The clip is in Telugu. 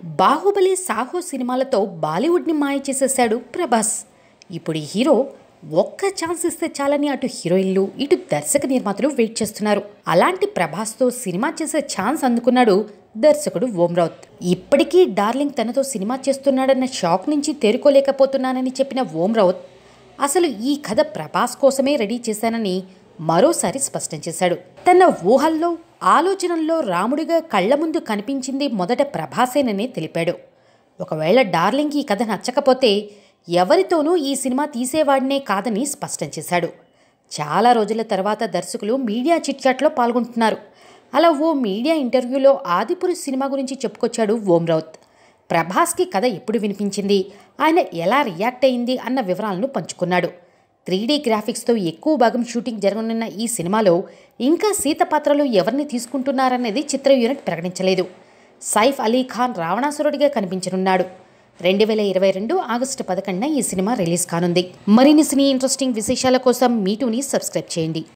బాహుబలి సాహో సినిమాలతో బాలీవుడ్ని మాయ చేసేశాడు ప్రభాస్ ఇప్పుడు ఈ హీరో ఒక్క ఛాన్స్ ఇస్తే చాలని అటు హీరోయిన్లు ఇటు దర్శక నిర్మాతలు వెయిట్ చేస్తున్నారు అలాంటి ప్రభాస్తో సినిమా చేసే ఛాన్స్ అందుకున్నాడు దర్శకుడు ఓం రౌత్ ఇప్పటికీ డార్లింగ్ తనతో సినిమా చేస్తున్నాడన్న షాక్ నుంచి తేరుకోలేకపోతున్నానని చెప్పిన ఓం రౌత్ అసలు ఈ కథ ప్రభాస్ కోసమే రెడీ చేశానని మరోసారి స్పష్టం చేశాడు తన ఊహల్లో ఆలోచనల్లో రాముడిగా కళ్ల ముందు కనిపించింది మొదట ప్రభాసేనని తెలిపాడు ఒకవేళ డార్లింగ్ ఈ కథ నచ్చకపోతే ఎవరితోనూ ఈ సినిమా తీసేవాడినే కాదని స్పష్టం చేశాడు చాలా రోజుల తర్వాత దర్శకులు మీడియా చిట్చాట్లో పాల్గొంటున్నారు అలా ఓ మీడియా ఇంటర్వ్యూలో ఆదిపురుష్ సినిమా గురించి చెప్పుకొచ్చాడు ఓం రౌత్ ప్రభాస్కి కథ ఎప్పుడు వినిపించింది ఆయన ఎలా రియాక్ట్ అయింది అన్న వివరాలను పంచుకున్నాడు త్రీ డీ గ్రాఫిక్స్తో ఎక్కువ భాగం షూటింగ్ జరగనున్న ఈ సినిమాలో ఇంకా సీత పాత్రలో ఎవరిని తీసుకుంటున్నారనేది చిత్ర యూనిట్ ప్రకటించలేదు సైఫ్ అలీ ఖాన్ రావణాసురుడిగా కనిపించనున్నాడు రెండు వేల ఇరవై రెండు ఆగస్టు పదకొండున ఈ సినిమా రిలీజ్ కానుంది మరిన్ని సినీ ఇంట్రెస్టింగ్ విశేషాల కోసం మీటూని సబ్స్క్రైబ్ చేయండి